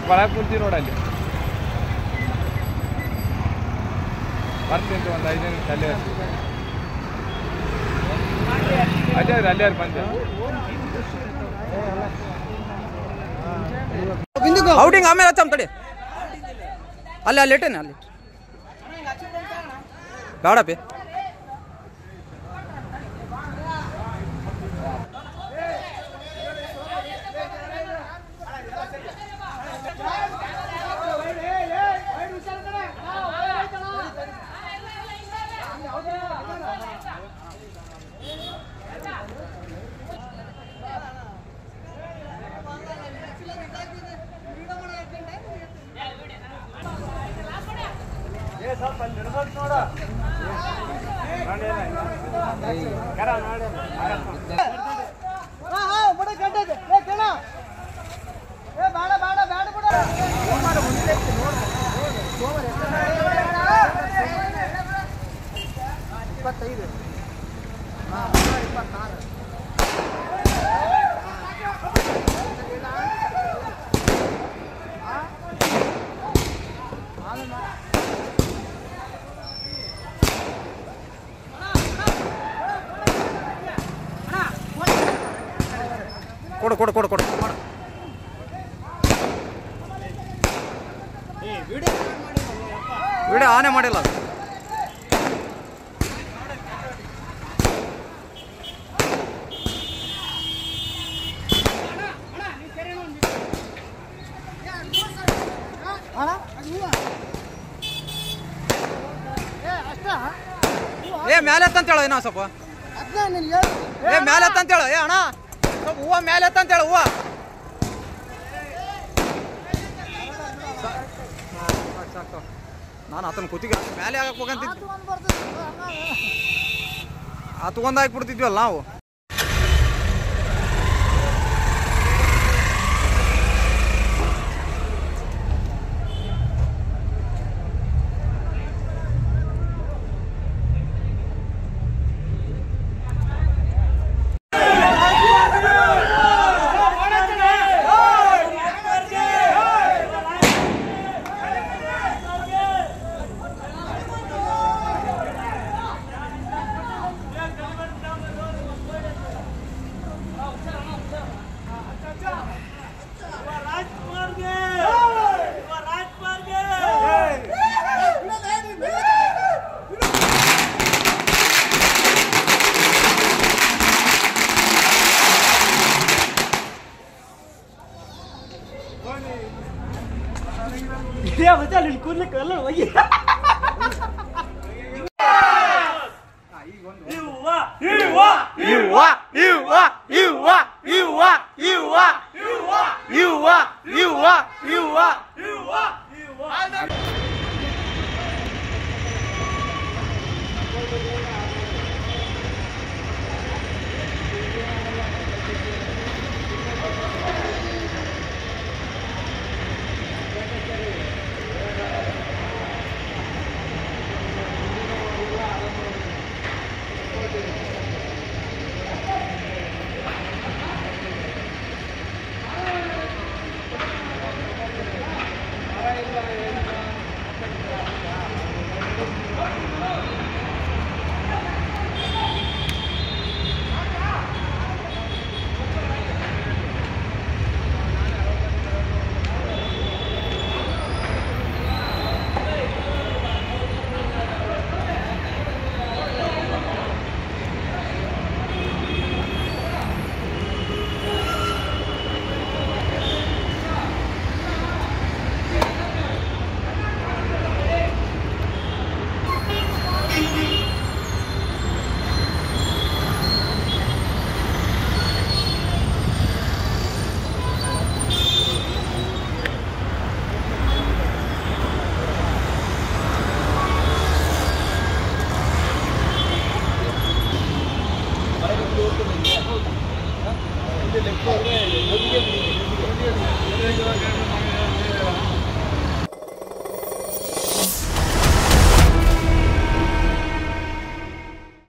ಒಳಗೆ ಕುಂತೀವಿ ನೋಡಲ್ಲಿ ಬರ್ತೀನಿ ಒಂದು ಐದು ನಿಮಿಷ ಅಲ್ಲೇ ಅಲ್ಲೇ ಅಲ್ಲೇ ಅಲ್ಲೇ ಬಂದೆ ಔಟಿಂಗ್ ಆಮೇಲೆ ಹಚ್ಚಮ್ ತಡಿ ಅಲ್ಲಿ ಅಲ್ಲಿ ಇಟ್ಟೇನೆ ಅಲ್ಲಿ ಬೇಡಪ್ಪಿ ಕೊಡು ಕೊಡು ಕೊಡು ಕೊಡು ವಿಡಿಯೋ ಆನೆ ಮಾಡಿಲ್ಲ ಅದು ಏ ಮೇಲೆ ಎತ್ತಂತೇಳ ಏನೋ ಸ್ವಲ್ಪ ಏ ಮೇಲೆ ಎತ್ತಂತೇಳ ಏ ಅಣ್ಣ ಸ್ವಲ್ಪ ಹೂವ ಮೇಲೆ ಎತ್ತಂತೇಳ ಹೂವ ನಾನು ಆತನ ಕುತ್ತಿಗೆ ಮೇಲೆ ಆಗಕ್ಕೆ ಹೋಗಂತಿದ್ದೆ ಆ ತಗೊಂಡ್ ಹಾಕ್ಬಿಡ್ತಿದ್ವಲ್ಲ ನಾವು ಇವ್ವ ಇವ್ವ ಇವ್ವ ಇವ್ವ ಇವ್ವ ಇವ್ವ ಇವ್ವ ಇವ್ವ ಲೆಕ್ಕ